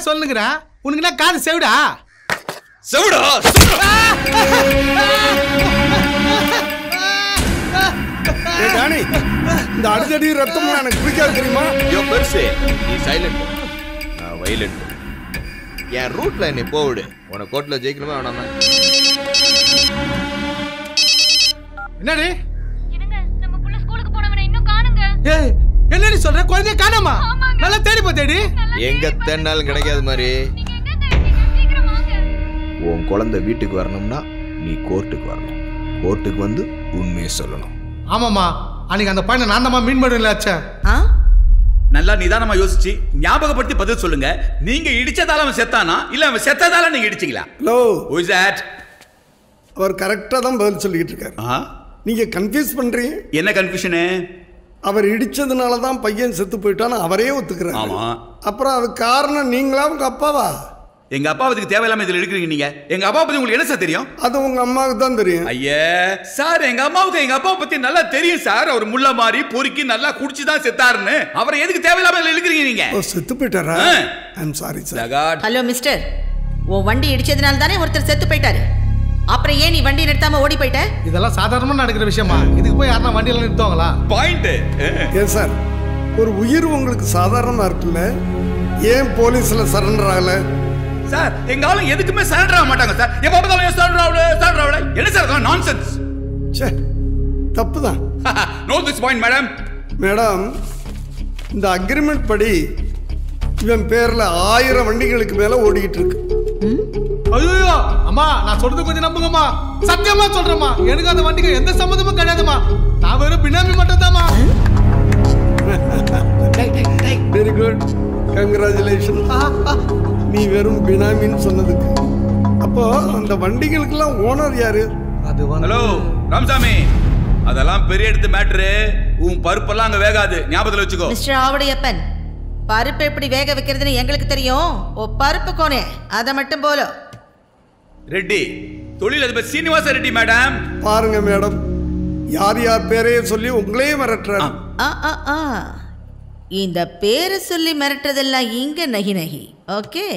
தான் சொல்லுங்கிறேன் உனக்கு என்ன காது செவிடா செவிடா ஏய் டானி இந்த அடிதடி ரத்தம் எனக்கு பிடிக்காது தெரியுமா யோ பெருசு நீ சைலண்ட் நான் வைலண்ட் என் ரூட்ல என்னை போவிடு உனக்கு கோர்ட்ல ஜெயிக்கணுமா வேணாமா என்னடி என்னங்க நம்ம புள்ள ஸ்கூலுக்கு போனவனை இன்னும் காணுங்க ஏய் என்னடி சொல்ற குழந்தைய காணாமா நல்லா தேடி போ தேடி எங்க தேடினாலும் கிடைக்காத மாதிரி நீங்க எங்கங்க இருக்கீங்க சீக்கிரம் வாங்க உன் குழந்தை வீட்டுக்கு வரணும்னா நீ கோர்ட்டுக்கு வரணும் கோர்ட்டுக்கு வந்து உண்மையை சொல்லணும் ஆமாமா அன்னைக்கு அந்த பையனை நான் தான் மீன் பண்ணுவேன் ஆச்சே ஆ நல்லா நிதானமா யோசிச்சு ஞாபகப்படுத்தி பதில் சொல்லுங்க நீங்க இடிச்சதால அவன் செத்தானா இல்ல அவன் செத்ததால நீங்க இடிச்சீங்களா ஹலோ Who is that? அவர் கரெக்டாக தான் பதில் சொல்லிக்கிட்டு இருக்காரு ஆ? நீங்கள் கன்ஃபியூஸ் பண்ணுறீங்க என்ன கன்ஃபியூஷனு அவர் இடிச்சதுனால தான் பையன் செத்து போயிட்டான்னு அவரே ஒத்துக்கிறாரு ஆமா அப்புறம் அது காரணம் நீங்களா உங்க அப்பாவா எங்க அப்பா அதுக்கு தேவையில்லாம இதுல எடுக்கிறீங்க நீங்க எங்க அப்பா பத்தி உங்களுக்கு என்ன சார் தெரியும் அது உங்க அம்மாவுக்கு தான் தெரியும் ஐயே சார் எங்க அம்மாவுக்கு எங்க அப்பா பத்தி நல்லா தெரியும் சார் அவர் முள்ள மாதிரி பொறுக்கி நல்லா குடிச்சு தான் செத்தாருன்னு அவரை எதுக்கு தேவையில்லாம இதுல இழுக்கிறீங்க நீங்க ஓ செத்து போயிட்டாரா ஆ. ஐம் சாரி சார் ஜகாட். ஹலோ மிஸ்டர் உன் வண்டி இடிச்சதுனால தானே ஒருத்தர் செத்து போயிட்டாரு அப்புறம் ஏன் நீ வண்டி நிறுத்தாம ஓடி போயிட்ட இதெல்லாம் சாதாரணமா நடக்கிற விஷயமா இதுக்கு போய் யாருன்னா வண்டியில நிறுத்துவாங்களா பாயிண்ட் ஏன் சார் ஒரு உயிர் உங்களுக்கு சாதாரணமாக இருக்குல்ல ஏன் போலீஸில் சரண்டர் ஆகலை சார் எங்க ஆளு எதுக்குமே சரண்டர் ஆக மாட்டாங்க சார் எப்ப பார்த்தாலும் சரண்டர் ஆகல சரண்டர் ஆகல என்ன சார் நான்சென்ஸ் ச்சே தப்பு தான் no this point madam madam இந்த அக்ரிமெண்ட் படி இவன் பேரில் ஆயிரம் வண்டிகளுக்கு மேலே ஓடிக்கிட்டு இருக்கு ஐயோ அம்மா நான் சொல்றது கொஞ்சம் நம்புங்கம்மா சத்தியமா சொல்றேம்மா எனக்கு அந்த வண்டிக்கு எந்த சம்மந்தமும் கிடையாதும்மா நான் வெறும் பினாமி மட்டும் வெரி குட் கங்க்ராச்சுலேஷன் நீ வெறும் பினாமின்னு சொன்னதுக்கு அப்போ அந்த வண்டிகளுக்கெல்லாம் ஓனர் யாரு அது வந்து ஹலோ ராமசாமி அதெல்லாம் பெரிய எடுத்து மேட்ரு உன் பருப்பெல்லாம் அங்க வேகாது ஞாபகத்துல வச்சுக்கோ மிஸ்டர் ஆவடையப்பன் பருப்பு எப்படி வேக வைக்கிறதுன்னு எங்களுக்கு தெரியும் ஓ பருப்பு கோனே அதை மட்டும் போலும் ரெட்டி தொழில் அதிபர் சீனிவாச ரெட்டி மேடம் பாருங்க மேடம் யார் யார் பேரையே சொல்லி உங்களையே மிரட்டுறாரு ஆ ஆ ஆ இந்த பேரை சொல்லி மிரட்டுறதெல்லாம் இங்க நகி நகி ஓகே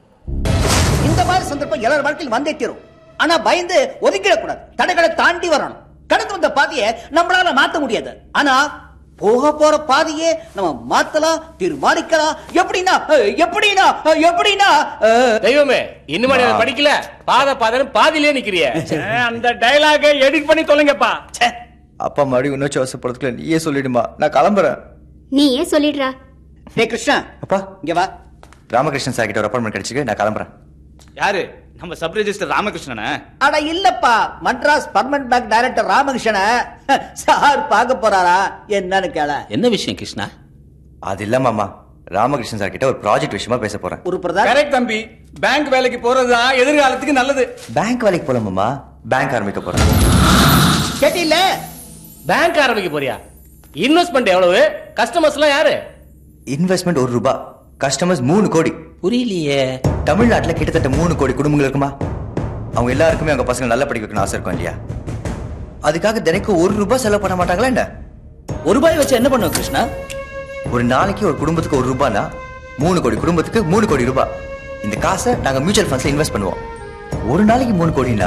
இந்த மாதிரி சந்தர்ப்பம் எல்லார் வாழ்க்கையில் வந்தே தீரும் ஆனா பயந்து ஒதுக்கிடக்கூடாது தடைகளை தாண்டி வரணும் கடந்து வந்த பாதையை நம்மளால மாத்த முடியாது ஆனா போக போற பாதையே நம்ம மாத்தலாம் தீர்மானிக்கலாம் எப்படின்னா அஹ், எப்படின்னா அஹ், எப்படின்னா அஹ், தெய்வமே இன்னும் நீ அதை படிக்கல பாத பாதன்னு பாதியிலே நிக்கிறிய அந்த டயலாக எடிட் பண்ணி தொலைங்கப்பா ச்சே. அப்பா மறுபடியும் உணர்ச்சி அவசரப்படுறதுக்குள்ள நீயே சொல்லிடுமா நான் கிளம்புறேன் நீ ஏன் சொல்லிடுறா டேய் கிருஷ்ணா அப்பா இங்க வா ராமகிருஷ்ணன் சார் கிட்ட ஒரு அப்பாயின்மெண்ட் கிடைச்சிருக்கு நான் கிளம்புறேன் யாரு நம்ம சப் ரெஜிஸ்டர் ராமகிருஷ்ணனா அட இல்லப்பா மட்ராஸ் பர்மனன்ட் பேங்க் டைரக்டர் ராமகிருஷ்ணனை சார் பார்க்க போறாரா என்னன்னு கேள என்ன விஷயம் கிருஷ்ணா அது இல்ல மாமா ராமகிருஷ்ணன் சார் கிட்ட ஒரு ப்ராஜெக்ட் விஷயமா பேச போறேன் ஒரு பிரதா கரெக்ட் தம்பி பேங்க் வேலைக்கு போறதுதான் எதிர்காலத்துக்கு நல்லது பேங்க் வேலைக்கு போல மாமா பேங்க் ஆரம்பிக்க போறேன் கேட்டில்ல பேங்க் ஆரம்பிக்க போறியா இன்வெஸ்ட்மெண்ட் எவ்வளவு கஸ்டமர்ஸ் எல்லாம் யாரு இன்வெஸ்ட்மெண்ட் ஒரு ரூபாய் கஸ்டமர்ஸ் மூணு கோடி புரியலையே தமிழ்நாட்டுல கிட்டத்தட்ட மூணு கோடி குடும்பங்கள் இருக்குமா அவங்க எல்லாருக்குமே அவங்க பசங்க நல்லா படிக்க வைக்கணும்னு ஆசை இருக்கும் இல்லையா அதுக்காக தினைக்கும் ஒரு ரூபாய் செலவு பண்ண மாட்டாங்களா என்ன ஒரு ரூபாய் வச்சு என்ன பண்ணுவோம் கிருஷ்ணா ஒரு நாளைக்கு ஒரு குடும்பத்துக்கு ஒரு ரூபானா மூணு கோடி குடும்பத்துக்கு மூணு கோடி ரூபாய் இந்த காசை நாங்க மியூச்சுவல் ஃபண்ட்ஸ்ல இன்வெஸ்ட் பண்ணுவோம் ஒரு நாளைக்கு மூணு கோடினா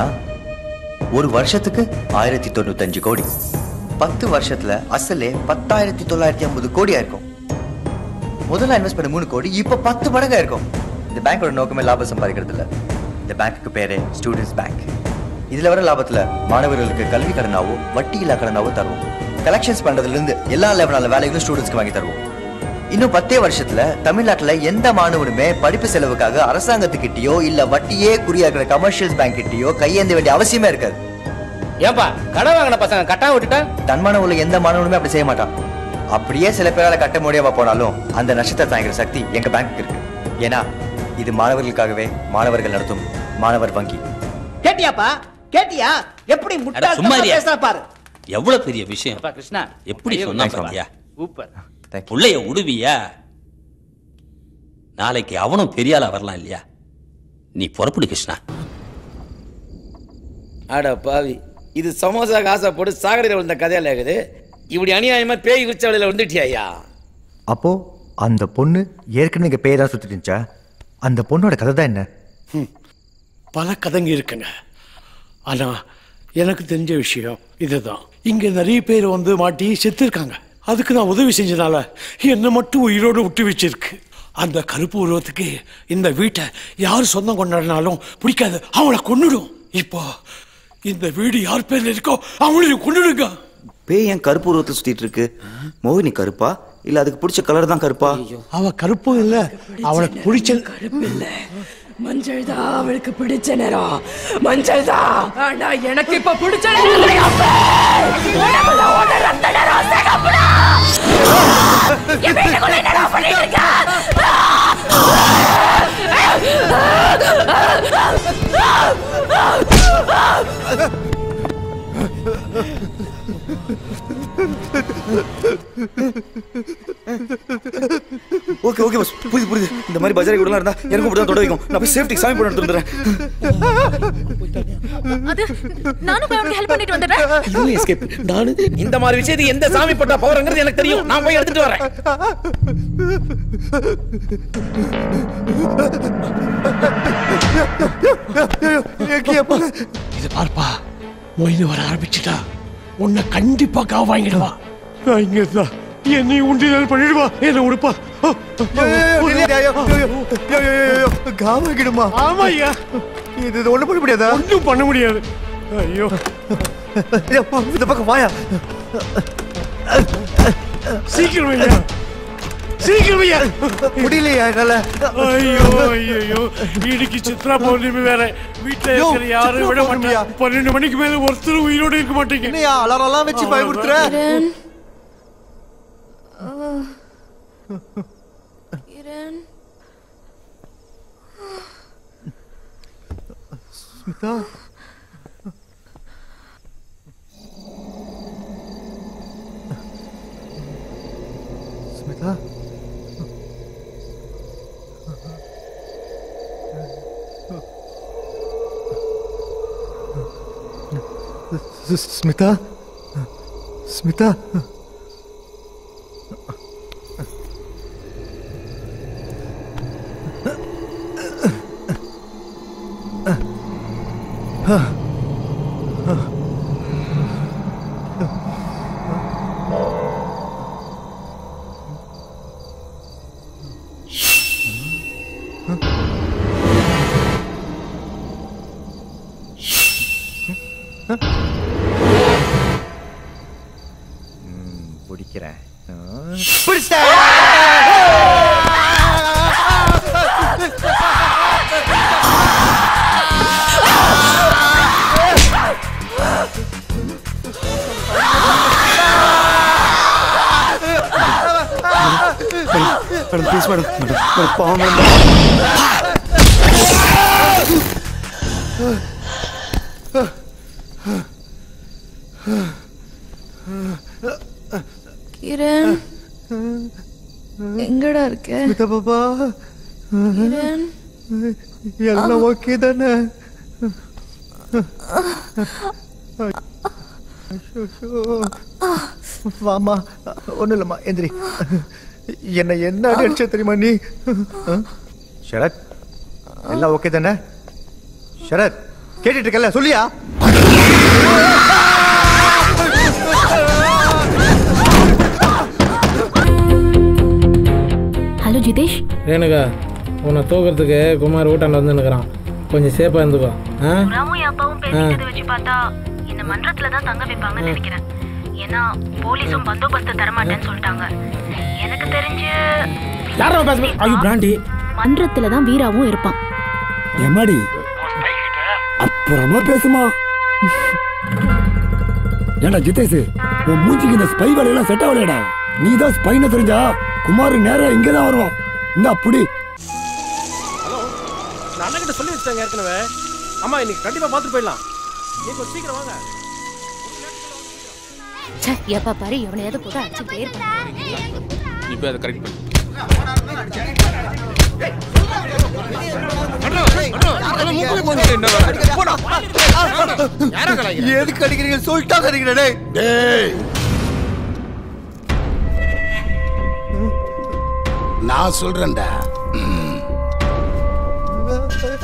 ஒரு வருஷத்துக்கு ஆயிரத்தி தொண்ணூத்தஞ்சு கோடி பத்து வருஷத்துல அசலே பத்தாயிரத்தி தொள்ளாயிரத்தி ஐம்பது கோடியா இருக்கும் முதல்ல இன்வெஸ்ட் பண்ண மூணு கோடி இப்ப பத்து மடங்கா இருக்கும் இந்த பேங்கோட நோக்கமே லாபம் சம்பாதிக்கிறது இல்ல இந்த பேங்க்குக்கு பேரே ஸ்டூடெண்ட்ஸ் பேங்க் இதுல வர லாபத்துல மாணவர்களுக்கு கல்வி கடனாவோ வட்டி இல்லா கடனாவோ தருவோம் கலெக்ஷன்ஸ் பண்றதுல இருந்து எல்லா லெவலான வேலைகளும் ஸ்டூடெண்ட்ஸ்க்கு வாங்கி தருவோம் இன்னும் பத்தே வருஷத்துல தமிழ்நாட்டுல எந்த மாணவனுமே படிப்பு செலவுக்காக அரசாங்கத்துக்கிட்டயோ இல்ல வட்டியே குறியாக்குற கமர்ஷியல் பேங்க் கிட்டயோ கையேந்த வேண்டிய அவசியமே இருக்காது ஏன்பா கடன் வாங்கின பசங்க கட்டாம விட்டுட்டா தன்மான உள்ள எந்த மாணவனுமே அப்படி செய்ய மாட்டான் அப்படியே சில பேரால கட்ட முடியாம போனாலும் அந்த நஷ்டத்தை தாங்கிற சக்தி எங்க பேங்க்கு இருக்கு ஏன்னா இது மாணவர்களுக்காகவே மாணவர்கள் நடத்தும் மாணவர் வங்கி கேட்டியாப்பா கேட்டியா எப்படி முட்டாள் சும்மா இருயா. பேசுறா பாரு எவ்வளவு பெரிய விஷயம் கிருஷ்ணா எப்படி சொன்னா பாத்தியா சூப்பர் Thank you. புள்ளைய உடுவியா நாளைக்கு அவனும் பெரிய ஆளா வரலாம் இல்லையா நீ புறப்படு கிருஷ்ணா அட பாவி இது சமோசா காசை போட்டு சாகரையில் விழுந்த கதையில இருக்குது இப்படி அநியாயமா பேய் விரிச்சவளையில வந்துட்டியா அப்போ அந்த பொண்ணு ஏற்கனவே இங்க பேய் தான் சுத்திட்டு இருந்துச்சா அந்த பொண்ணோட கதை தான் என்ன பல கதைங்க இருக்குங்க ஆனா எனக்கு தெரிஞ்ச விஷயம் இதுதான் இங்க நிறைய பேர் வந்து மாட்டி செத்துருக்காங்க அதுக்கு நான் உதவி செஞ்சதால என்னை மட்டும் உயிரோடு விட்டு வச்சிருக்கு அந்த கருப்பு உருவத்துக்கு இந்த வீட்டை யார் சொந்தம் கொண்டாடினாலும் பிடிக்காது அவளை கொன்னுடும் இப்போ இந்த வீடு யார் பேர்ல இருக்கோ அவளையும் கொன்னுடுங்க பேய் ஏன் கருப்பு உருவத்தை சுத்திட்டு இருக்கு மோகினி கருப்பா இல்ல அதுக்கு பிடிச்ச கலர் தான் கருப்பா அவ கருப்பும் இல்ல அவளுக்கு பிடிச்ச கருப்பு இல்ல மஞ்சள் தான் அவளுக்கு பிடிச்ச நேரம் மஞ்சள் தான் ஆனா எனக்கு இப்ப பிடிச்ச நேரம் கிடையாது. உடம்புல ஓடுற ரத்த நேரம் சிகப்புடா. என் வீட்டுக்குள்ள என்னடா பண்ணிட்டு இருக்க? ஓகே ஓகே பஸ் புரியுது புரியுது இந்த மாதிரி பஜாரி கூட இருந்தா எனக்கும் இப்படி தான் தொட வைக்கும் நான் போய் சேஃப்டி சாமி பண்ணி எடுத்து வந்துடுறேன் அது நானும் போய் அவனுக்கு ஹெல்ப் பண்ணிட்டு வந்துடுறேன் இதுவும் எஸ்கேப் நானு இந்த மாதிரி விஷயத்துக்கு எந்த சாமி பட்டா பவர்ங்கிறது எனக்கு தெரியும் நான் போய் எடுத்துட்டு வரேன் இது பார்ப்பா மொய்னு வர ஆரம்பிச்சுட்டா உன்னை கண்டிப்பா காவு வாங்கிடுவா நான் இங்க இருந்தா என்னை உண்டிதல் பண்ணிடுவா என்ன உடுப்பா காவாக்கிடுமா ஆமா ஐயா இது இது ஒண்ணும் பண்ண முடியாதா ஒன்றும் பண்ண முடியாது ஐயோ இந்த பக்கம் வாயா சீக்கிரம் ஐயா சீக்கிரம் ஐயா முடியலையா என்னால ஐயோ ஐயோ இன்னைக்கு சித்ரா பௌர்ணமி வேற வீட்டுல யோ, இருக்கிற யாரும் சித்ரா விட பௌர்ணமியா? மாட்டாங்க பன்னெண்டு மணிக்கு மேல ஒருத்தரும் உயிரோட இருக்க மாட்டீங்க என்னையா அலாரம் எல்லாம் வச்சு பயமுறுத்துற கிரண் கிரண் ஸ்மிதா ஸ்மிதா ஸ்- ஸ்மிதா ஸ்மிதா பிடிக்கிறேன் madam please madam madam madam பாவம் மேடம் கிரண் எங்கடா இருக்க ஸ்மிதா பாப்பா கிரண் எல்லாம் ஓகே தானே வாமா ஒன்றும் இல்லைம்மா எந்திரி என்னை என்ன அடி அடிச்ச தெரியுமா நீ ஷரத் எல்லாம் ஓகே தானே ஷரத் கேட்டுட்டு இருக்கல சொல்லியா ஹலோ ஜிதேஷ் ரேணுகா உன்னை தூக்கிறதுக்கு குமார் ஊட்டாண்ட வந்து நிற்கிறான் கொஞ்சம் சேஃபாக இருந்துக்கோ ஆ ராமும் என் அப்பாவும் பேசிக்கிறத வச்சு பார்த்தா இந்த மன்றத்துல தான் தங்க வைப்பாங்கன்னு நினைக்கிறேன் ஏன்னா போலீஸும் பந்தோபஸ்து தரமாட்டேன்னு சொல்லிட்டாங்க எனக்கு தெரிஞ்சு யாரும் பேச ஐயோ பிராண்டி மன்றத்துல தான் வீராவும் இருப்பான் எம்மாடி அப்புறமா பேசுமா ஏண்டா ஜிதேஷ் உன் மூஞ்சிக்கு இந்த ஸ்பை வேலையெல்லாம் செட் ஆகலையடா நீ தான் ஸ்பைன்னு தெரிஞ்சா குமார் நேரா இங்கே தான் வருவான் இந்த அப்படி நான் அண்ணன் கிட்ட சொல்லி வச்சிட்டாங்க ஏற்கனவே அம்மா இன்னைக்கு கண்டிப்பா பார்த்துட்டு போயிடலாம் நீ கொஞ்சம் சீக்கிரம் வாங்க ச்சே எப்பா பாரு எவனையாவது போட்டு அடிச்சுட்டே இருப்பான் இப்போ அதை கரெக்ட் பண்ணு எதுக்கு அடிக்கிறீங்க சொல்லிட்டா அடிக்கிறேன் டேய் டேய் நான் சொல்றேன்டா ம்.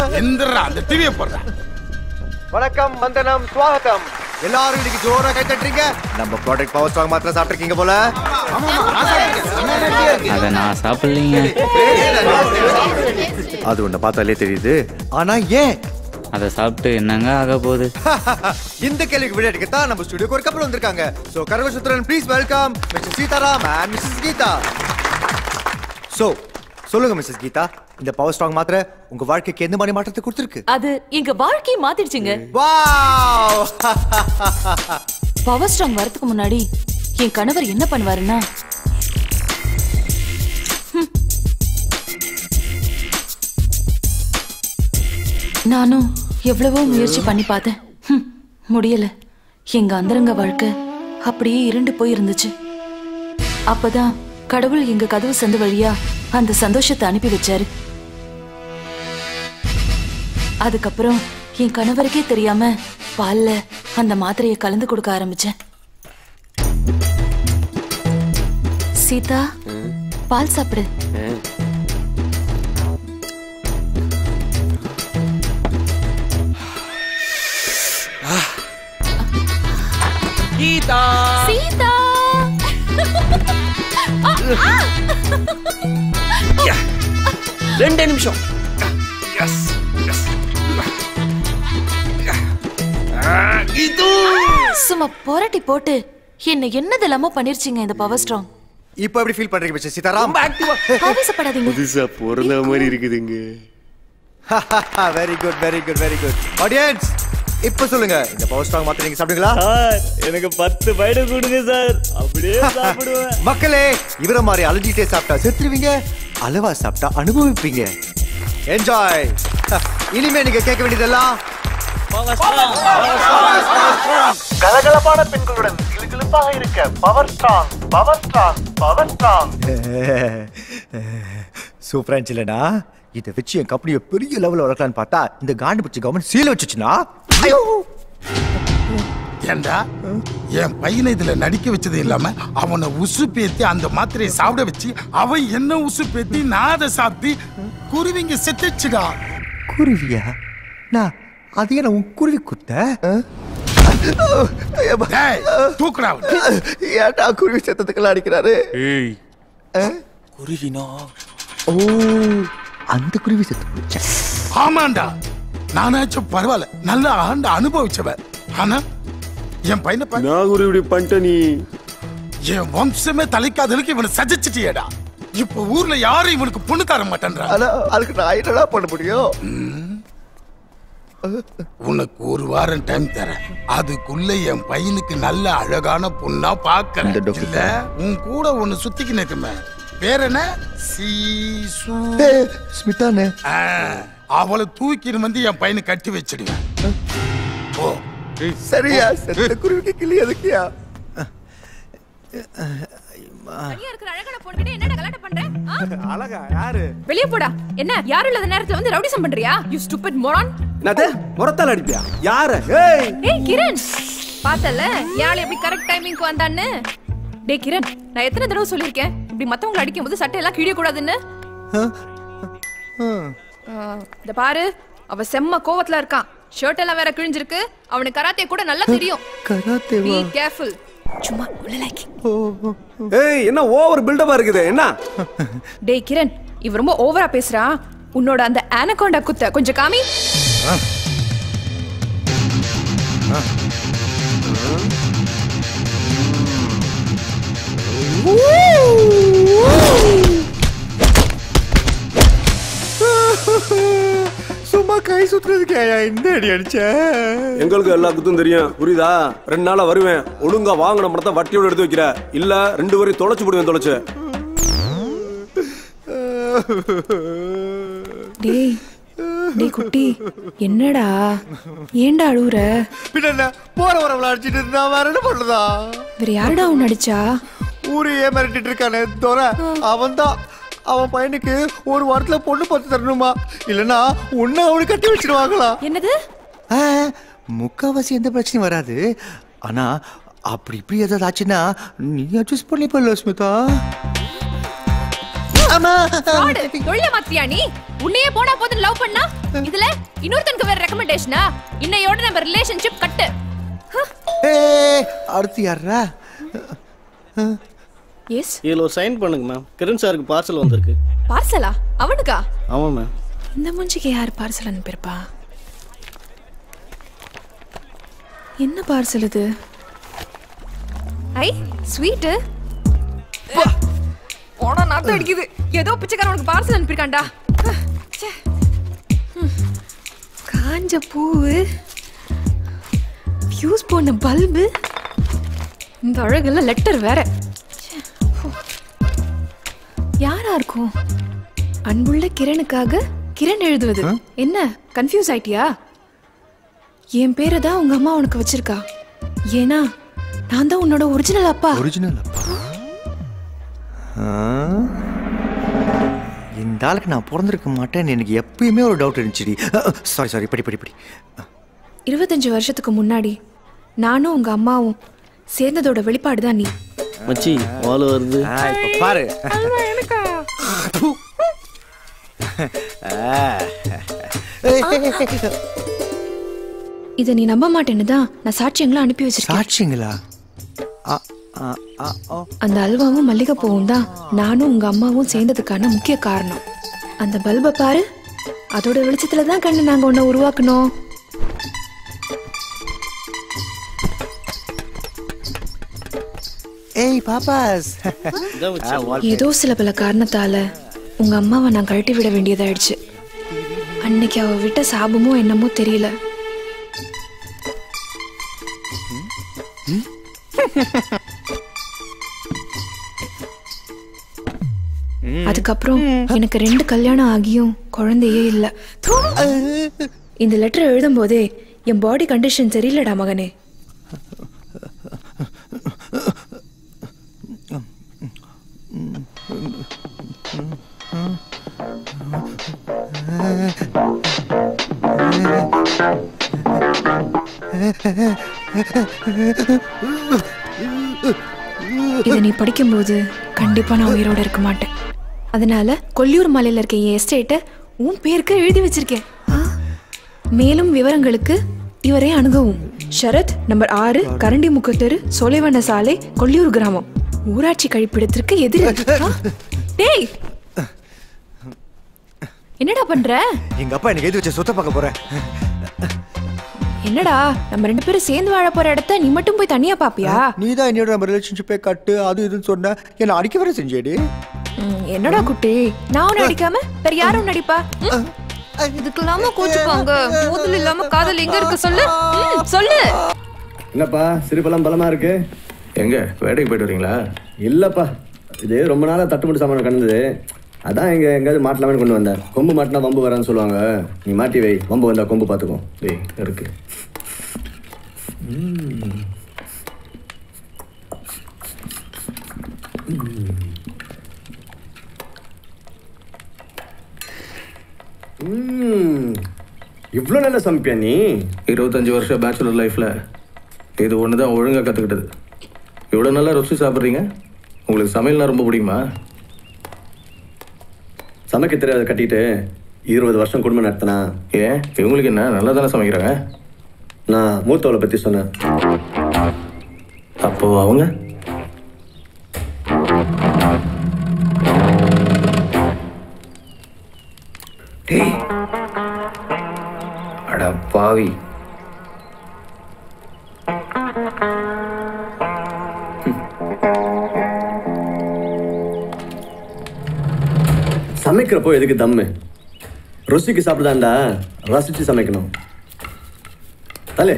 எந்திரா அந்த டிவியை போடுறேன் வணக்கம் வந்தனம் ஸ்வாகத்தம் எல்லாரும் இன்னைக்கு ஜோரா கை தட்டுறீங்க நம்ம ப்ராடக்ட் பவர் ஸ்ட்ராங் மாத்திரம் சாப்பிட்டுருக்கீங்க போல அதை நான் சாப்பிடலீங்க அது உன்னை பார்த்தாலே தெரியுது ஆனா ஏன் அதை சாப்பிட்டு என்னங்க ஆக போகுது இந்த கேள்விக்கு விளையாட்டுக்கு தான் நம்ம ஸ்டுடியோக்கு ஒரு கப்பல் வந்திருக்காங்க சோ கரகசுத்திரன் please welcome mister Seetharam and missus Geetha so சொல்லுங்க மிஸ்ஸஸ் கீதா இந்த பவர் ஸ்ட்ராங் மாத்திரை உங்க வாழ்க்கைக்கு எந்த மாதிரி மாற்றத்தை கொடுத்துருக்கு அது எங்க வாழ்க்கையை மாத்திடுச்சுங்க வாவ் பவர் ஸ்ட்ராங் வரதுக்கு முன்னாடி என் கணவர் என்ன பண்ணுவாருன்னா ஹம். நானும் எவ்வளவோ முயற்சி பண்ணி பார்த்தேன் ஹம், முடியல எங்க அந்தரங்க வாழ்க்கை அப்படியே இருண்டு போய் இருந்துச்சு அப்பதான் கடவுள் எங்க கதவு சந்து வழியா அந்த சந்தோஷத்தை அனுப்பி வச்சாரு அதுக்கப்புறம் என் கணவருக்கே தெரியாம பால்ல அந்த மாத்திரையை கலந்து கொடுக்க ஆரம்பிச்சேன் சீதா பால் சாப்பிடு கீதா சீதா ரெண்டு நிமிஷம் சும்மா புரட்டி போட்டு என்ன என்னதெல்லாமோ பண்ணிருச்சீங்க இந்த பவர் ஸ்ட்ராங் இப்போ எப்படி ஃபீல் பண்றீங்க மிஸ்டர் சீதாராம் ஆவேசப்படாதீங்க புதுசா பிறந்த மாதிரி இருக்குதுங்க very good very good very good audience இப்போ சொல்லுங்க இந்த பவர் ஸ்ட்ராங் மாத்திரை நீங்க சாப்பிடுங்களா சார் எனக்கு பத்து பைடு கொடுங்க சார் அப்படியே சாப்பிடுவேன் மக்களே இவர மாதிரி அலர்ஜிட்டே சாப்பிட்டா செத்துருவீங்க அளவா சாப்பிட்டா அனுபவிப்பீங்க என்ஜாய் இனிமே நீங்க கேட்க வேண்டியதெல்லாம் கலகலப்பான பெண்களுடன் கிளுகிளுப்பாக இருக்க power strong power strong power strong சூப்பரா இருந்துச்சுலடா இதை வச்சு என் கம்பெனியை பெரிய லெவலில் வளர்க்கலான்னு பார்த்தா இந்த காண்டு பிடிச்ச கவர்மெண்ட் சீல வச்சுச்சுனா ஐயோ ஏண்டா என் பையனை இதுல நடிக்க வச்சது இல்லாம அவனை உசு பேத்தி அந்த மாத்திரையை சாப்பிட வச்சு அவன் என்ன உசு பேத்தி நான் அதை சாப்பிட்டு குருவிங்க செத்துச்சுடா குருவியா நான் அது என்ன உன் குருவி குத்த தூக்குடா ஏன்டா குருவி செத்ததுக்கெல்லாம் அடிக்கிறாரு ஏய் குருவினா ஓ அந்த குருவி செத்து போச்சா ஆமாண்டா நானாச்சும் பரவாயில்ல நல்ல ஆண்டு அனுபவிச்சவன் ஆனா என் பையனை பாரு. நான் ஒரு இப்படி பண்ணிட்ட நீ என் வம்சமே தலைக்காதலுக்கு இவனை சஜிச்சிட்டியேடா இப்ப ஊர்ல யாரும் இவனுக்கு பொண்ணு தர மாட்டேன்றா ஆனா அதுக்கு நான் என்னடா பண்ண முடியும் உனக்கு ஒரு வாரம் டைம் தரேன் அதுக்குள்ள என் பையனுக்கு நல்ல அழகான பொண்ணா பாக்குறேன் இல்ல உன் கூட ஒண்ணு சுத்திக்கு நிற்குமே பேர் என்ன சீசு ஸ்மிதானே ஆ, அவளை தூக்கின்னு வந்து என் பையனை கட்டி வச்சிடுவேன் ஓ சரியா செத்த குருவிக்கு கிளி எதுக்கியா அழகா யாரு வெளிய போடா என்ன யாரும் இல்லாத நேரத்துல வந்து ரவுடிசம் பண்றியா யூ ஸ்டூபிட் மோரான் என்னது முறத்தால் அடிப்பியா யார ஏய் ஏய் கிரண் பார்த்தல யாழ் எப்படி கரெக்ட் டைமிங்க்கு வந்தான்னு டேய் கிரண் நான் எத்தனை தடவை சொல்லியிருக்கேன் இப்படி மத்தவங்களை அடிக்கும் போது சட்டை எல்லாம் கிழிய கூடாதுன்னு இந்த பாரு அவ செம்ம கோவத்துல இருக்கான் ஷர்ட் எல்லாம் வேற கிழிஞ்சிருக்கு அவனுக்கு கராத்தே கூட நல்லா தெரியும் கராத்தேவா பி கேர்ஃபுல் சும்மா உள்ளலாக்கி ஏய் என்ன ஓவர் பில்டப்பா இருக்குது என்ன டேய் கிரண் இவ ரொம்ப ஓவரா பேசுறா உன்னோட அந்த ஆனகோண்டா குத்த கொஞ்சம் காமி சும்மா கை சுத்துறதுக்கு ஏன் இந்த அடி அடிச்ச எங்களுக்கு எல்லா குத்தும் தெரியும் புரியுதா ரெண்டு நாளா வருவேன் ஒழுங்கா வாங்கின பணத்தை வட்டியோட எடுத்து வைக்கிற இல்ல ரெண்டு வரையும் தொலைச்சு போடுவேன் தொலைச்சு டேய் டேய் குட்டி என்னடா ஏன்டா அழுவுற பின்ன போற வரவள அடிச்சிட்டு இருந்தா வேற என்ன பண்ணுதா வேற யாருடா உன் அடிச்சா ஊரையே மிரட்டிட்டு இருக்கானே தோற அவன் தான் அவன் பையனுக்கு ஒரு வாரத்துல பொண்ணு பார்த்து தரணுமா இல்லனா உன்னை அவனுக்கு கட்டி வச்சிருவாங்களா என்னது முக்காவாசி எந்த பிரச்சனையும் வராது ஆனா அப்படி இப்படி ஏதாவது ஆச்சுன்னா நீ அட்ஜஸ்ட் பண்ணிப்பல ஸ்மிதா Fraud. தொழில மாத்தியா நீ உன்னையே போனா போது லவ் பண்ணா இதுல இன்னொருத்தனுக்கு வேற ரெக்கமெண்டேஷனா இன்னையோட நம்ம ரிலேஷன்ஷிப் கட்டு ஏய், அடுத்து யாரா எஸ் இதில் ஒரு சைன் பண்ணுங்க மேம் கிரண் சாருக்கு பார்சல் வந்திருக்கு பார்சலா அவனுக்கா ஆமாம் மேம் இந்த மூஞ்சிக்கு யார் பார்சல் அனுப்பியிருப்பா என்ன பார்சல் இது ஐ ஸ்வீட்டு போனா நாத்தம் அடிக்குது ஏதோ பிச்சைக்காரன் உனக்கு பார்சல் அனுப்பியிருக்கான்டா ச்சே. ம். காஞ்ச பூவு ஃபியூஸ் போன பல்பு இந்த அழகுல லெட்டர் வேற ச்சே. ஹோ. யாரா இருக்கும் அன்புள்ள கிரணுக்காக கிரண் எழுதுவது என்ன கன்ஃபியூஸ் ஆயிட்டியா என் பேரை தான் உங்க அம்மா உனக்கு வச்சிருக்கா ஏன்னா நான் தான் உன்னோட ஒரிஜினல் அப்பா ஒரிஜினல் அப்பா ஆ? இந்த ஆளுக்கு நான் பிறந்திருக்க மாட்டேன்னு எனக்கு எப்பயுமே ஒரு டவுட் இருந்துச்சுடி சாரி சாரி படி படி படி இருபத்தஞ்சு வருஷத்துக்கு முன்னாடி நானும் உங்க அம்மாவும் சேர்ந்ததோட வெளிப்பாடு தான் நீ மச்சி வால் வருது இப்போ பாரு இதை நீ நம்ப மாட்டேன்னு தான் நான் சாட்சியங்களை அனுப்பி வச்சிருக்கேன் சாட்சிங்களா ஆ, ஆ, ஆ, ஓ. அந்த அல்வாவும் மல்லிகைப்பூவும் தான் நானும் உங்க அம்மாவும் சேர்ந்ததுக்கான முக்கிய காரணம் அந்த பல்பை பாரு அதோட வெளிச்சத்துல தான் கண்ணு நாங்க உன்னை உருவாக்கணும் ஏய் பாப்பாஸ் ஏதோ சில பல காரணத்தால உங்க அம்மாவை நான் கழட்டி விட வேண்டியதாயிடுச்சு அன்னைக்கு அவ விட்ட சாபமோ என்னமோ தெரியல அதுக்கப்புறம் எனக்கு ரெண்டு கல்யாணம் ஆகியும் குழந்தையே இல்ல இந்த லெட்டர் எழுதும் போதே என் பாடி கண்டிஷன் சரியில்லடா மகனே இதை நீ படிக்கும்போது கண்டிப்பா நான் உயிரோட இருக்க மாட்டேன் அதனால கொல்லியூர் மலையில இருக்க என் எஸ்டேட்டை உன் பேருக்கு எழுதி வச்சிருக்கேன் ஆ? மேலும் விவரங்களுக்கு இவரை அணுகவும் ஷரத் நம்பர் ஆறு கரண்டி முக்கத்தெரு சோலைவன சாலை கொல்லியூர் கிராமம் ஊராட்சி கழிப்பிடத்திற்கு எதிரி ஆ? டேய் என்னடா பண்ற எங்க அப்பா எனக்கு எழுதி வச்ச சொத்தை பார்க்க போறேன் என்னடா நம்ம ரெண்டு பேரும் சேர்ந்து வாழ போற இடத்த நீ மட்டும் போய் தனியா பாப்பியா நீ தான் என்னோட நம்ம ரிலேஷன்ஷிப்பை கட்டு அது இதுன்னு சொன்ன என்ன அடிக்க வர செஞ்சேடி ம், என்னடா குட்டி நான் உன்னை அடிக்காம வேற யாரும் நடிப்பா ம்? இதுக்கு இல்லாம கோச்சுப்பாங்க மோதல் இல்லாம காதல் எங்க இருக்கு சொல்லு ம், சொல்லு என்னப்பா சிரிப்பெல்லாம் பலமா இருக்கு எங்க வேட்டைக்கு போயிட்டு வரீங்களா இல்லப்பா இது ரொம்ப நாளா தட்டுமுட்டு சாமான கிடந்தது அதான் எங்க எங்கேயாவது மாட்டலாமே கொண்டு வந்தேன் கொம்பு மாட்டினா வம்பு வரான்னு சொல்லுவாங்க நீ மாட்டி வை வம்பு வந்தா கொம்பு பார்த்துக்கோ ஏய் இருக்கு ம். ம். இவ்வளோ நல்லா சமைப்பியா நீ இருபத்தஞ்சு வருஷம் பேச்சுலர் லைஃப்பில் இது ஒன்று தான் ஒழுங்காக கற்றுக்கிட்டது இவ்வளோ நல்லா ருசி சாப்பிட்றீங்க உங்களுக்கு சமையல்னா ரொம்ப பிடிக்குமா சமைக்க தெரியாத கட்டிட்டு இருபது வருஷம் குடும்பம் நடத்தினா ஏன் இவங்களுக்கு என்ன நல்லா தானே சமைக்கிறாங்க நான் மூத்தவளை பற்றி சொன்னேன் அப்போ அவங்க டேய் அட பாவி சமைக்கிறப்போ எதுக்கு தம்மு ருசிக்கு சாப்பிடுதாண்டா ரசிச்சு சமைக்கணும் தலே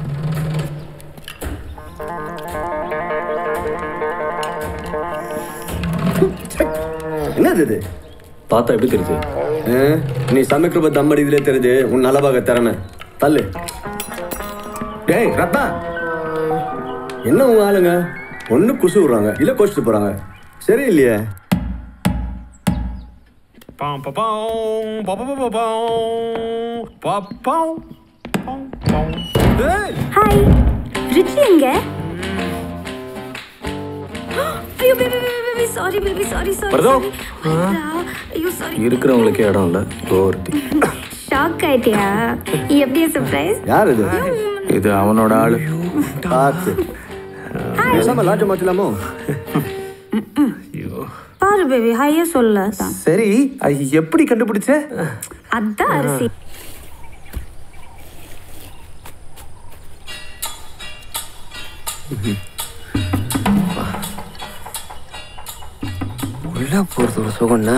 என்னது இது பார்த்தா எப்படி தெரியுது ஆ, நீ சமைக்கிறப்ப தம் அடிக்கிறதே தெரியுது உன் நலபாக திறமை தள்ளு டேய் ரத்தா என்ன உங்க ஆளுங்க ஒண்ணு குசு விடுறாங்க இல்ல கோச்சிட்டு போறாங்க சரி இல்லையே ஹாய் ரிட்லி எங்க ஐயோ ஐயோ baby baby sorry baby sorry sorry வரதோ? ஐயோ சாரி இருக்கிறவங்களுக்கே இடம் இல்லை ஒருத்தி ஷாக் ஆயிட்டியா எப்படி சர்ப்ரைஸ் யார் இது இது அவனோட ஆளு பார்த்து பேசாம லாட்ஜை மாற்றலாமோ பாரு பேபி ஹையா சொல்ல சரி அது எப்படி கண்டுபிடிச்ச அதான் அரிசி உள்ள போறது ஒரு சுகம்னா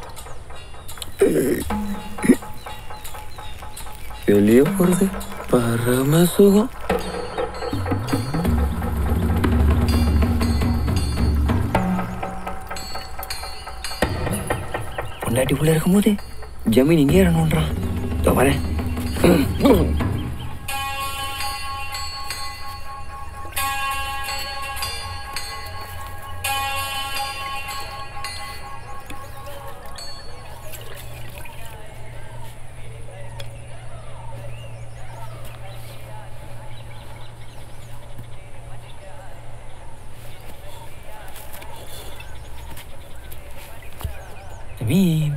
வெளியே போறது பரம சுகம் பொண்டாட்டி உள்ள இருக்கும்போது ஜமீன் இங்கே இறங்கணுன்றான் இதோ வரேன் ஜமீன்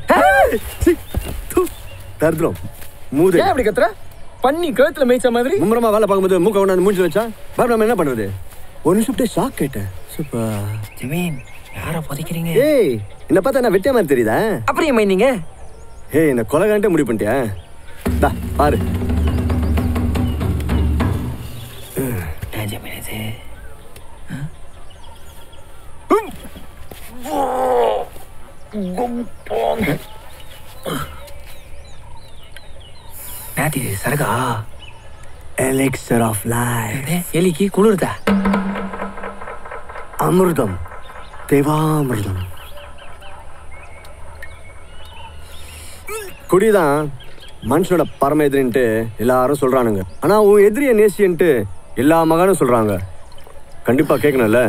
தருதுரும் மூது ஏன் அப்படி கத்துற பண்ணி கழுத்துல மேய்ச்ச மாதிரி மும்முரமா வேலை பார்க்கும்போது மூக்க கொண்டாந்து மூஞ்சி வச்சா பாரு நம்ம என்ன பண்றது ஒரு நிமிஷம் அப்படியே ஷாக் கேட்டேன் சூப்பர் ஜமீன் யாரை புதைக்கிறீங்க ஏய் என்ன பார்த்தா நான் வெட்டிய மாதிரி தெரியுதா அப்புறம் ஏன் மைந்தீங்க ஏய் என்ன கொலகான்ட்டே முடிவு பண்ணிட்டியா தா பாரு நான் ஜமீன் இது நாத்தி சரகா எலெக்சர் ஆஃப் லைஃப் எலிக்கு குளிர்தா அமிர்தம் தேவாமிர்தம் குடிதான் மனுஷனோட பரம எதிரின்ட்டு எல்லாரும் சொல்றானுங்க ஆனா உன் எதிரிய நேசின்ட்டு எல்லா மகனும் சொல்றாங்க கண்டிப்பா கேட்கணும்ல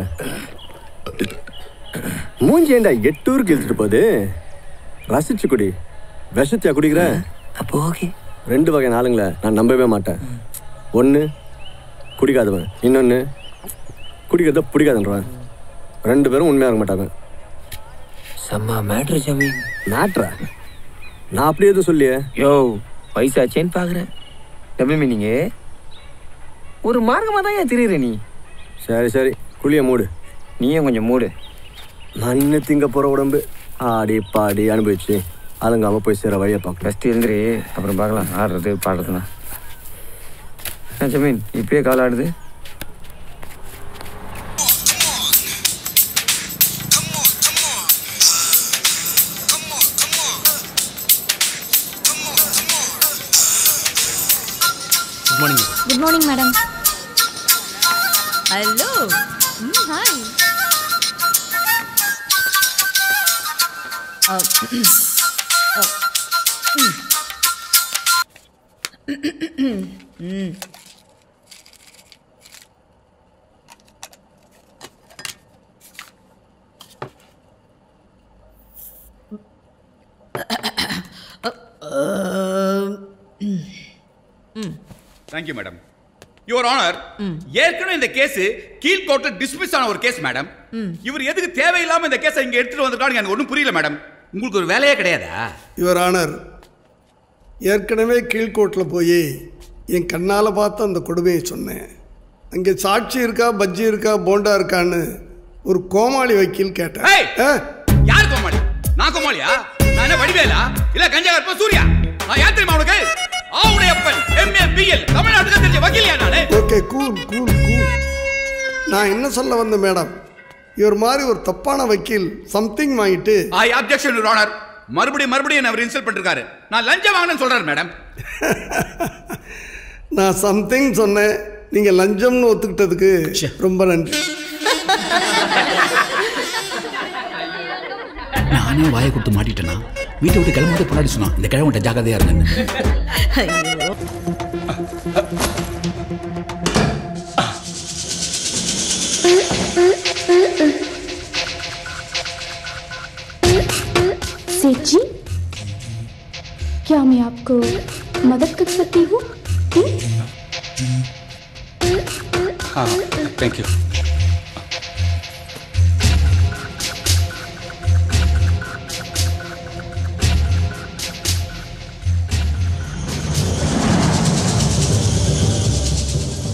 மூஞ்சி ஏண்டா எட்டூருக்கு இழுத்துட்டு போகுது ரசிச்சு குடி விஷத்தியா குடிக்கிற அப்போ ஓகே ரெண்டு வகை ஆளுங்களை நான் நம்பவே மாட்டேன் ஒன்று குடிக்காதவன் இன்னொன்று குடிக்கிறத பிடிக்காதுன்றவன் ரெண்டு பேரும் உண்மையாக இருக்க மாட்டாங்க செம்ம மேட்ரு ஜமீன் மேட்ரா நான் அப்படி எதுவும் சொல்லியே யோ வயசாச்சேன்னு பார்க்குறேன் டபுள் மீனிங்கு ஒரு மார்க்கமாக தான் ஏன் தெரியுற நீ சரி சரி குழிய மூடு நீயும் கொஞ்சம் மூடு மண்ணு திங்க போகிற உடம்பு ஆடி பாடி அனுபவிச்சு அதுங்காம போய் சேர வழியை பார்க்க ஃபஸ்ட்டு எழுந்திரி அப்புறம் பார்க்கலாம் ஆடுறது பாடுறதுனா என்ன ஜமீன் இப்பயே கால் ஆடுது good morning good morning madam hello hmm hi hmm thank you madam your honour ஏற்கனவே இந்த கேஸ் கீழ்கோர்ட்ல டிஸ்மிஸ் ஆன ஒரு கேஸ் மேடம் இவர் எதுக்கு தேவையில்லாம இந்த கேஸை இங்க எடுத்துட்டு வந்திருக்காங்க எனக்கு ஒன்றும் புரியல மேடம் உங்களுக்கு ஒரு வேலையே கிடையாதா யுவர் ஆனர் ஏற்கனவே கீழ்கோட்டில் போய் என் கண்ணால் பார்த்து அந்த கொடுமையை சொன்னேன் அங்கே சாட்சி இருக்கா பஜ்ஜி இருக்கா போண்டா இருக்கான்னு ஒரு கோமாளி வக்கீல் கேட்டேன் ஆ? யார் கோமாளி நான் கோமாளியா நான் என்ன வடிவேலா இல்ல கஞ்சா கற்ப சூர்யா நான் யார் தெரியுமா உனக்கு ஆவுடையப்பன் எம்ஏ பிஎல் தமிழ்நாட்டுக்கு தெரிஞ்ச வக்கீலியா நானு ஓகே கூல் கூல் கூல் நான் என்ன சொல்ல வந்தேன் மேடம் இவர் மாதிரி ஒரு தப்பான வக்கீல் சம்திங் வாங்கிட்டு ஐ அப்ஜெக்ஷன் யுவர் ஆனர் மறுபடியும் மறுபடியும் என்ன அவர் இன்சல்ட் பண்ணிருக்காரு நான் லஞ்சம் வாங்கினேன்னு சொல்றாரு மேடம் நான் சம்திங் சொன்னேன் நீங்கள் லஞ்சம்னு ஒத்துக்கிட்டதுக்கு ரொம்ப நன்றி நானே வாயை கொடுத்து மாட்டிட்டேனா வீட்டை விட்டு கிளம்பும்போது பொண்டாடி சொன்னான் இந்த கிழவன்ட்ட ஜாக்கிரதையா இருங்கன்னு सेठ जी क्या मैं आपको मदद कर सकती हूँ हाँ thank you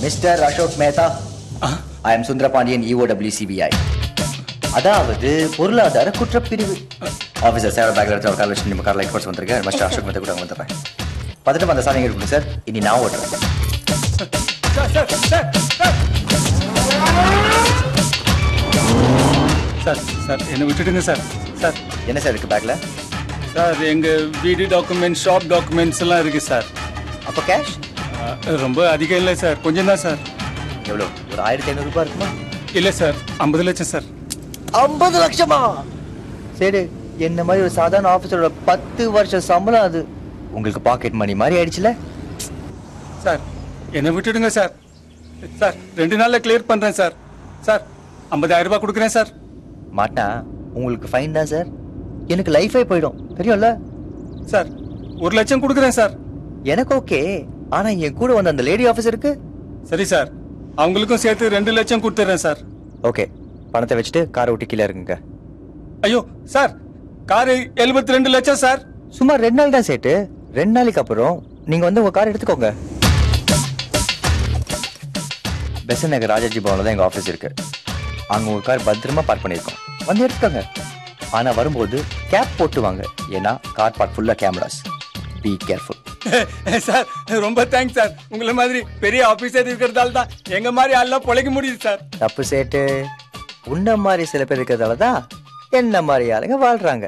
Mister Ashok Mehta I am Sundarapandian EOW CBI அதாவது பொருளாதார குற்றப்பிரிவு ஆஃபீஸர் சேர பேக்ல எடுத்து ஒரு கால் வச்சு நம்ம கார் லைக் போட்டு வந்திருக்கேன் மிஸ்டர் அசோக் மேத்தா கூட வந்துடுறேன் பார்த்துட்டு அந்த சாமி இருக்கணும் சார் இனி நான் ஓட்டுறேன் சார் சார் என்னை விட்டுடுங்க சார் சார் என்ன சார் இருக்கு பேக்ல சார் எங்க வீடு டாக்குமெண்ட் ஷாப் டாக்குமெண்ட்ஸ் எல்லாம் இருக்கு சார் அப்போ கேஷ் ரொம்ப அதிகம் இல்லை சார் கொஞ்சம் தான் சார் எவ்வளோ ஒரு ஆயிரத்தி ஐநூறு ரூபாய் இருக்குமா இல்லை சார் ஐம்பது லட்சம் சார் ஐம்பது லட்சமா சரி என்ன மாதிரி ஒரு சாதாரண ஆஃபீஸரோட பத்து வருஷம் சம்பளம் அது உங்களுக்கு பாக்கெட் மணி மாதிரி ஆயிடுச்சுல சார் என்னை விட்டுடுங்க சார் சார் ரெண்டு நாள்ல கிளியர் பண்றேன் சார் சார் ஐம்பதாயிரம் ரூபாய் கொடுக்குறேன் சார் மாட்டா உங்களுக்கு ஃபைன் தான் சார் எனக்கு லைஃபே போயிடும் தெரியும்ல சார் ஒரு லட்சம் கொடுக்குறேன் சார் எனக்கு ஓகே ஆனா என் கூட வந்த அந்த லேடி ஆஃபீஸருக்கு சரி சார் அவங்களுக்கும் சேர்த்து ரெண்டு லட்சம் கொடுத்துட்றேன் சார் ஓகே பணத்தை வச்சுட்டு காரை விட்டு கீழே இருக்குங்க ஐயோ சார் காரு எழுபத்தி ரெண்டு லட்சம் சார் சும்மா ரெண்டு நாள் தான் சேட்டு ரெண்டு நாளைக்கு அப்புறம் நீங்க வந்து உங்க கார் எடுத்துக்கோங்க பெசன் நகர் ராஜாஜி பவன்ல தான் எங்க ஆஃபீஸ் இருக்கு அங்க உங்க கார் பத்திரமா பார்க் பண்ணியிருக்கோம் வந்து எடுத்துக்கோங்க ஆனா வரும்போது கேப் போட்டு வாங்க ஏன்னா கார் பார்க் ஃபுல்லா கேமராஸ் பி கேர்ஃபுல் சார் ரொம்ப தேங்க்ஸ் சார் உங்களை மாதிரி பெரிய ஆபீசர் இருக்கிறதால தான் எங்க மாதிரி ஆள்லாம் பொழைக்க முடியுது சார் தப்பு சேட்டு உன்ன மாதிரி சில பேர் இருக்கிறதால தான் என்ன மாதிரி ஆளுங்க வாழ்றாங்க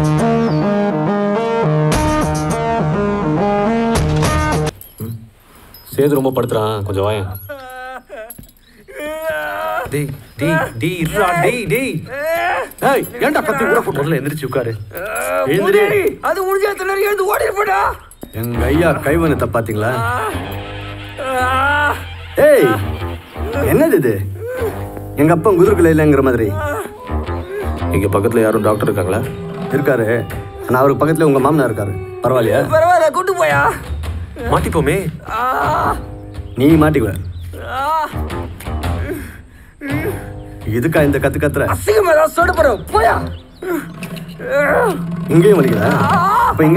சேது ரொம்ப படுத்துறான் கொஞ்சம் வாயேன் டேய் டேய் டேய் இருடா டேய் டேய் ஏய் ஏன்டா கத்தி கூட போட்டு முதல்ல எந்திரிச்சு உட்காரு எழுந்திரு அது முடிஞ்ச எத்தனை எழுந்து ஓடி போடா எங்க ஐயா கைவனத்தை பாத்தீங்களா ஏய் என்னது இது எங்க அப்பா குதிர்கலை இல்லைங்கிற மாதிரி இங்க பக்கத்துல யாரும் டாக்டர் இருக்காங்களா இருக்காரு ஆனா அவருக்கு பக்கத்துல உங்க மாமனார் இருக்காரு பரவாயில்லையா பரவாயில்ல கூட்டு போயா மாட்டிப்போமே ஆ, நீ மாட்டிக்குவ ஆ. இதுக்கா இந்த கத்து கத்துற அசிங்கம் ஏதாவது சொல்ல போற போயா இங்கேயும் வலிக்குதா அப்ப இங்க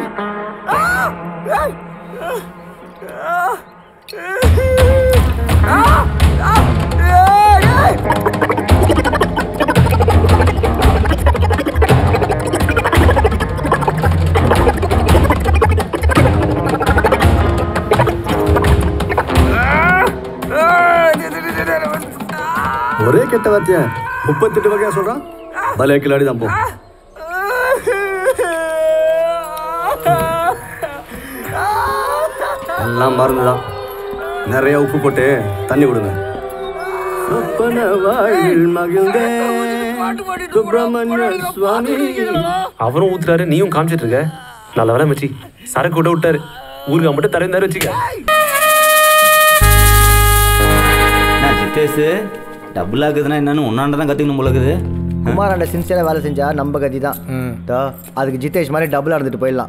ஒரே கெட்ட வார்த்தையா முப்பத்தெட்டு வகையா சொல்றான் பலே கிளாடி தான் போ எல்லாம் மறந்துதான் நிறைய உப்பு போட்டு தண்ணி விடுங்க சொப்பன வாழ்வில் மகிழ்ந்தே சுப்பிரமணிய சுவாமி அவரும் ஊத்துறாரு நீயும் காமிச்சிட்டு இருக்க நல்ல வேலை மச்சி சரக்கு விட விட்டாரு ஊருக்கு மட்டும் தரைந்தாரு வச்சுக்க என்ன சித்தேஷு டபுள் ஆகுதுன்னா என்னன்னு ஒன்னாண்ட தான் கற்றுக்கணும் போல இருக்குது குமாராண்ட சின்சியரா வேலை செஞ்சா நம்ம கதி தான் தோ, அதுக்கு ஜிதேஷ் மாதிரி டபுளா இருந்துட்டு போயிடலாம்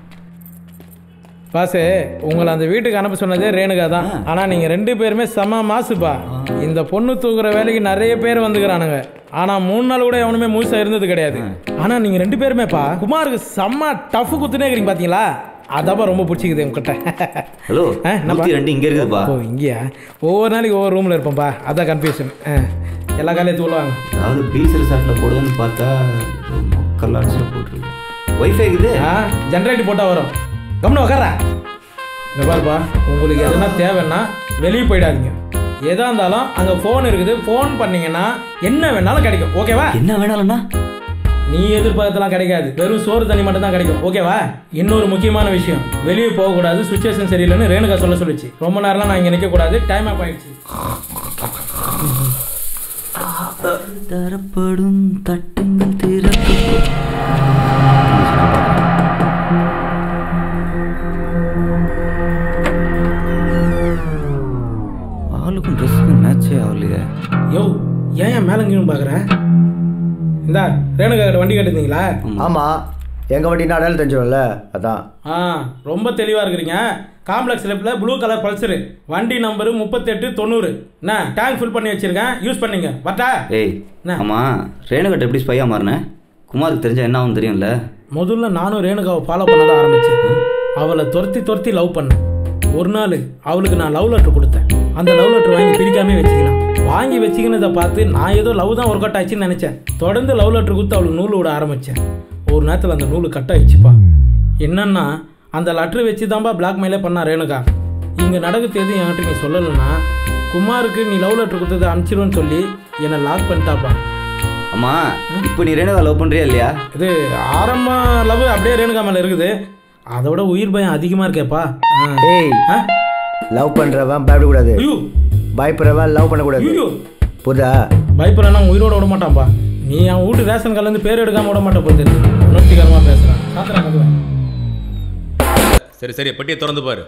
பாசு உங்களை அந்த வீட்டுக்கு அனுப்ப சொன்னதே ரேணுகா தான் ஆனால் நீங்கள் ரெண்டு பேருமே செம மாசுப்பா இந்த பொண்ணு தூக்குற வேலைக்கு நிறைய பேர் வந்துக்கிறானுங்க ஆனால் மூணு நாள் கூட எவனுமே முழுசாக இருந்தது கிடையாது ஆனால் நீங்கள் ரெண்டு பேருமேப்பா குமாருக்கு செம்ம டஃப் குத்துனே இருக்கிறீங்க பார்த்தீங்களா அதாப்பா ரொம்ப பிடிச்சிக்குது உங்ககிட்ட ஹலோ ஆ, என்னப்பா? நூற்றி ரெண்டு இங்கே இருக்குதுப்பா ஓ இங்கேயா ஒவ்வொரு நாளைக்கு ஒவ்வொரு ரூமில் இருப்போம்ப்பா அதான் கன்ஃபியூஷன் எல்லா காலையும் தூளுவாங்க அதாவது பீச் ரிசார்ட்டில் போடுதுன்னு பார்த்தா மக்களாட்சியில் போட்டிருக்கு ஒய்ஃபை இருக்குது ஆ ஜென்ரேட்டர் போட்டால் வரும் கம்முன்னு உக்காரா இந்த பாருப்பா உங்களுக்கு எதுனா தேவைன்னா வெளியே போயிடாதீங்க எதா இருந்தாலும் அங்கே ஃபோன் இருக்குது ஃபோன் பண்ணீங்கன்னா என்ன வேணாலும் கிடைக்கும் ஓகேவா என்ன வேணாலும்னா நீ எதிர்பார்த்தலாம் கிடைக்காது வெறும் சோறு தண்ணி மட்டும் தான் கிடைக்கும் ஓகேவா இன்னொரு முக்கியமான விஷயம் வெளியே போகக்கூடாது சுச்சுவேஷன் சரியில்லைன்னு ரேணுகா சொல்ல சொல்லுச்சு ரொம்ப நேரம்லாம் நான் இங்கே நிற்கக்கூடாது டைம் ஆஃப் ஆயிடுச்சு தரப்படும் தட்டுங்கள் திறப்பு ஆளுக்கும் ட்ரெஸ்ஸுக்கும் மேட்சே ஆகலையே யோ ஏன் ஏன் மேலே கீழும் பார்க்குறேன் இந்தா ரேணுகா கிட்ட வண்டி கட்டுந்தீங்களா ஆமா எங்க வண்டி அடையாளம் தெரிஞ்சிடும்ல அதான் ஆ ரொம்ப தெளிவாக இருக்கிறீங்க காம்ப்ளெக்ஸ் லெஃப்டில் ப்ளூ கலர் பல்சரு வண்டி நம்பரு முப்பத்தெட்டு தொண்ணூறு என்ன டேங்க் ஃபில் பண்ணி வச்சிருக்கேன் யூஸ் பண்ணீங்க வரட்டா ஏய் ஆமாம் ரேணுகட்ட எப்படி ஸ்பையாக மாறினேன் குமாருக்கு தெரிஞ்சா என்ன ஆகும் தெரியும்ல முதல்ல நானும் ரேணுகாவை ஃபாலோ பண்ண தான் ஆரம்பிச்சேன் அவளை துரத்தி துரத்தி லவ் பண்ணேன் ஒரு நாள் அவளுக்கு நான் லவ் லெட்டர் கொடுத்தேன் அந்த லவ் லெட்டர் வாங்கி பிரிக்காமே வச்சுக்கலாம் வாங்கி வச்சுக்கினதை பார்த்து நான் ஏதோ லவ் தான் ஒர்க் அவுட் ஆச்சுன்னு நினச்சேன் தொடர்ந்து லவ் லெட்டர் கொடுத்து அவளுக்கு நூல் விட ஆரம்பித்தேன் ஒரு நேரத்தில் அந்த நூல் கட் ஆயிடுச்சுப்பா என்னன்னா அந்த லெட்டர் வச்சு தான்ப்பா பிளாக்மெயிலே பண்ணா ரேணுகா இங்கே நடக்குது எதுவும் என்கிட்ட நீ சொல்லலைன்னா குமாருக்கு நீ லவ் லெட்டர் கொடுத்ததை அனுப்பிச்சிருவேன்னு சொல்லி என்னை லாக் பண்ணிட்டாப்பா அம்மா இப்போ நீ ரேணுகா லவ் பண்றியா இல்லையா இது ஆரம்ப லவ் அப்படியே ரேணுகா மேலே இருக்குது அதை விட உயிர் பயம் அதிகமாக இருக்கேப்பா ஏய் லவ் பண்றவன் பயப்படக்கூடாது பயப்படுறவன் லவ் பண்ணக்கூடாது புரியுதா பயப்படுறா உயிரோட விட மாட்டான்ப்பா நீ அவன் வீட்டு ரேஷன் கார்டுலேருந்து பேர் எடுக்காம விட மாட்டேன் போய் தெரியுது உணர்ச்சிகரமாக பேசுகிறேன் சாத்திரம் கதவை சரி சரி பெட்டியை திறந்து பாரு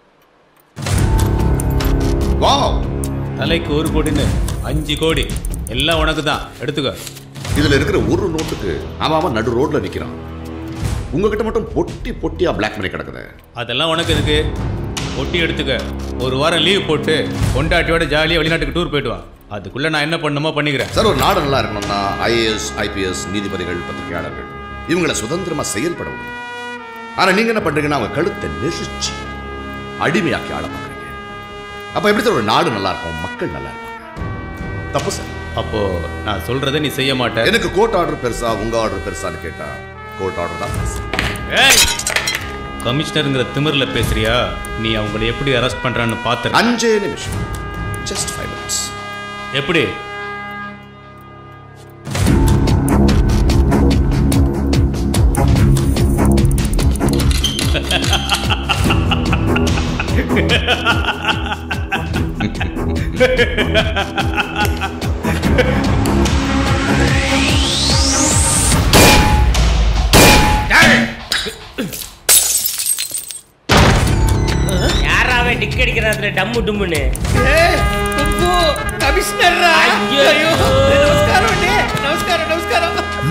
வாவ் தலைக்கு ஒரு கோடின்னு அஞ்சு கோடி எல்லாம் உனக்கு தான் எடுத்துக்க இதுல இருக்கிற ஒரு நோட்டுக்கு அவன் அவன் நடு ரோட்ல நிக்கிறான் உங்ககிட்ட மட்டும் பொட்டி பொட்டியா பிளாக் மணி கிடக்குது அதெல்லாம் உனக்கு இருக்கு ஒட்டி எடுத்துக்க ஒரு வாரம் லீவ் போட்டு கொண்டாட்டியோட ஜாலியாக வெளிநாட்டுக்கு டூர் போயிட்டு வா அதுக்குள்ள நான் என்ன பண்ணுமோ பண்ணிக்கிறேன் சார் ஒரு நாடு நல்லா இருக்கணும்னா ஐஏஎஸ் ஐபிஎஸ் நீதிபதிகள் பத்திரிகையாளர்கள் இவங்களை சுதந்திரமா செயல்பட விடணும் ஆனா நீங்க என்ன பண்றீங்கன்னா அவங்க கழுத்தை நெரிச்சு அடிமையாக்கி ஆள பாக்குறீங்க அப்ப எப்படி சார் ஒரு நாடு நல்லா இருக்கும் மக்கள் நல்லா இருப்பாங்க தப்பு சார் அப்போ நான் சொல்றதை நீ செய்ய மாட்ட எனக்கு கோர்ட் ஆர்டர் பெருசா உங்க ஆர்டர் பெருசான்னு கேட்டா கோர்ட் ஆர்டர் தான் பெருசு ஏய் கமிஷனருங்கிற திமிர்ல பேசுறியா நீ அவங்களை எப்படி அரெஸ்ட் பண்றான்னு பார்த்து அஞ்சே நிமிஷம் ஜஸ்ட் ஃபைவ் மினிட்ஸ் எப்படி யாராவே டிக் அடிக்கிறாத்துல டம்மு டும்முன்னு கமிஷனர் ஐயோ. நமஸ்காரம் அண்ணே. நமஸ்காரம் நமஸ்காரம்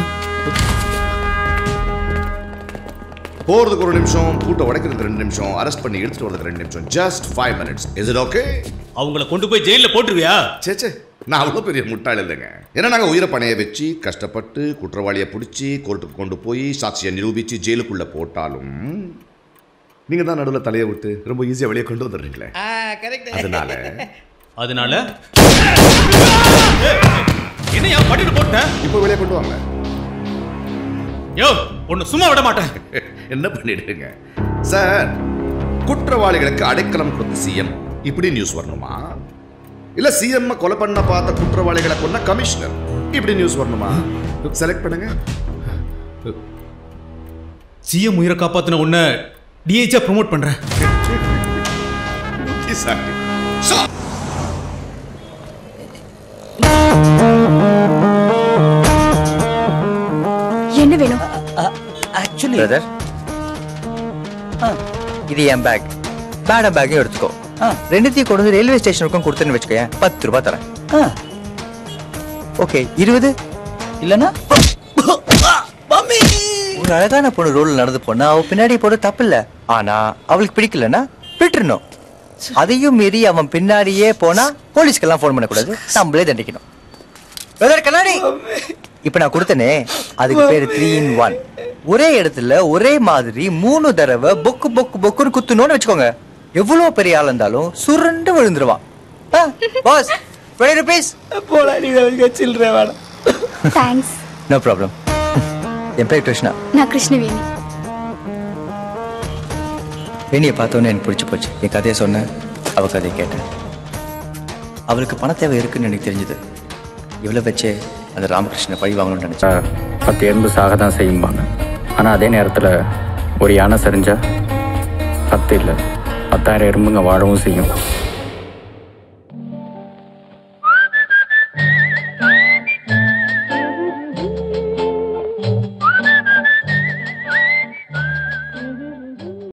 போறதுக்கு ஒரு நிமிஷம் பூட்டை உடைக்கிறதுக்கு ரெண்டு நிமிஷம் அரெஸ்ட் பண்ணி எடுத்துட்டு வரதுக்கு ரெண்டு நிமிஷம் just five minutes is it okay அவங்கள கொண்டு போய் ஜெயில போட்டுருவியா சேச்சே நான் அவ்வளோ பெரிய முட்டாள் இல்லைங்க ஏன்னா நாங்கள் உயிரை பணைய வச்சு கஷ்டப்பட்டு குற்றவாளியை பிடிச்சி கோர்ட்டுக்கு கொண்டு போய் சாட்சியை நிரூபித்து ஜெயிலுக்குள்ளே போட்டாலும் நீங்கள் தான் நடுவில் தலையை விட்டு ரொம்ப ஈஸியாக வெளியே கொண்டு வந்துடுறீங்களே கரெக்ட் அதனால அதனால என்னையா பண்ணிட்டு போட்டேன் இப்போ வெளியே கொண்டு வாங்க யோ ஒன்னு சும்மா விட மாட்டேன் என்ன பண்ணிடுங்க சார் குற்றவாளிகளுக்கு அடைக்கலம் கொடுத்த சிஎம் இப்படி நியூஸ் வரணுமா இல்ல சிஎம் கொலை பண்ண பார்த்த குற்றவாளிகளை கொன்ன கமிஷனர் இப்படி நியூஸ் வரணுமா செலக்ட் பண்ணுங்க சிஎம் உயிரை காப்பாத்தின உன்னை டிஹெச்சா ப்ரோமோட் பண்றேன் Exactly. So, என்ன வேணும் ஆக்சுவலி பிரதர் இது என் பேக் பேட பேக்கையும் எடுத்துக்கோ ரெண்டுத்தையும் கொண்டு வந்து ரயில்வே ஸ்டேஷன் வரைக்கும் கொடுத்துன்னு வச்சுக்கோயேன் பத்து ரூபாய் தரேன் ஓகே இருபது இல்லைன்னா ஒரு அழகான பொண்ணு ரோல் நடந்து போனா அவ பின்னாடி போட தப்பு இல்ல ஆனா அவளுக்கு பிடிக்கலன்னா விட்டுறணும் அதையும் மீறி அவன் பின்னாடியே போனா போலீஸ்க்கெல்லாம் ஃபோன் பண்ணக்கூடாது நம்மளே தண்டிக்கணும் பிரதர் கண்ணாடி இப்ப நான் கொடுத்தனே அதுக்கு பேரு த்ரீ இன் ஒன் ஒரே இடத்துல ஒரே மாதிரி மூணு தடவை பொக்கு பொக்கு பொக்குன்னு குத்துனோன்னு வச்சுக்கோங்க எவ்வளவு பெரிய ஆள் இருந்தாலும் சுருண்டு விழுந்துருவான் பாஸ் டுவெண்ட்டி ருபீஸ் போடா நீ சில்லற வேணாம் தேங்க்ஸ் நோ ப்ராப்ளம் என் பேர் கிருஷ்ணா நான் கிருஷ்ணவேணி வேணியை பார்த்தோன்னே எனக்கு பிடிச்சி போச்சு என் கதையை சொன்னேன் அவ கதையை கேட்டேன் அவளுக்கு பண தேவை இருக்குன்னு எனக்கு தெரிஞ்சது இவ்வளோ வச்சே அந்த ராமகிருஷ்ணனை பழி வாங்கணும்னு நினச்சேன் பத்து எறும்பு சாக தான் செய்யும்பாங்க ஆனால் அதே நேரத்தில் ஒரு யானை சரிஞ்சா பத்து இல்லை பத்தாயிரம் எறும்புங்க வாழவும் செய்யும்